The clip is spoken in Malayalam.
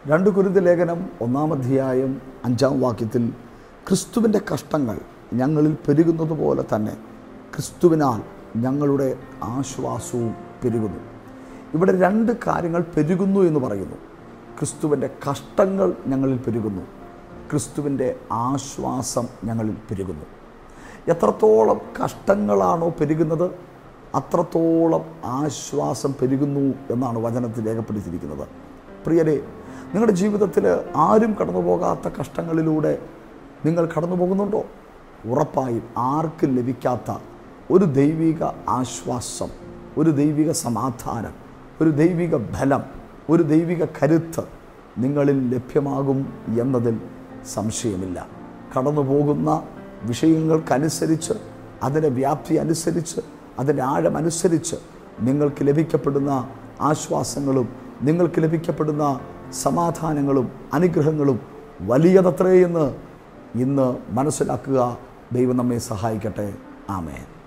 രണ്ട് കുരുതി ലേഖനം ഒന്നാം അധ്യായം അഞ്ചാം വാക്യത്തിൽ ക്രിസ്തുവിൻ്റെ കഷ്ടങ്ങൾ ഞങ്ങളിൽ പെരുകുന്നത് പോലെ തന്നെ ക്രിസ്തുവിനാൽ ഞങ്ങളുടെ ആശ്വാസവും പെരുകുന്നു ഇവിടെ രണ്ട് കാര്യങ്ങൾ പെരുകുന്നു എന്ന് പറയുന്നു ക്രിസ്തുവിൻ്റെ കഷ്ടങ്ങൾ ഞങ്ങളിൽ പെരുകുന്നു ക്രിസ്തുവിൻ്റെ ആശ്വാസം ഞങ്ങളിൽ പെരുകുന്നു എത്രത്തോളം കഷ്ടങ്ങളാണോ പെരുകുന്നത് അത്രത്തോളം ആശ്വാസം പെരുകുന്നു എന്നാണ് വചനത്തിൽ രേഖപ്പെടുത്തിയിരിക്കുന്നത് പ്രിയരെ നിങ്ങളുടെ ജീവിതത്തിൽ ആരും കടന്നു പോകാത്ത കഷ്ടങ്ങളിലൂടെ നിങ്ങൾ കടന്നു പോകുന്നുണ്ടോ ഉറപ്പായും ആർക്കും ലഭിക്കാത്ത ഒരു ദൈവിക ആശ്വാസം ഒരു ദൈവിക സമാധാനം ഒരു ദൈവിക ബലം ഒരു ദൈവിക കരുത്ത് നിങ്ങളിൽ ലഭ്യമാകും എന്നതിൽ സംശയമില്ല കടന്നു പോകുന്ന വിഷയങ്ങൾക്കനുസരിച്ച് അതിൻ്റെ വ്യാപ്തി അനുസരിച്ച് അതിൻ്റെ ആഴമനുസരിച്ച് നിങ്ങൾക്ക് ലഭിക്കപ്പെടുന്ന ആശ്വാസങ്ങളും നിങ്ങൾക്ക് ലഭിക്കപ്പെടുന്ന സമാധാനങ്ങളും അനുഗ്രഹങ്ങളും വലിയതത്രേ എന്ന് ഇന്ന് മനസ്സിലാക്കുക ദൈവം നമ്മെ സഹായിക്കട്ടെ ആമേൻ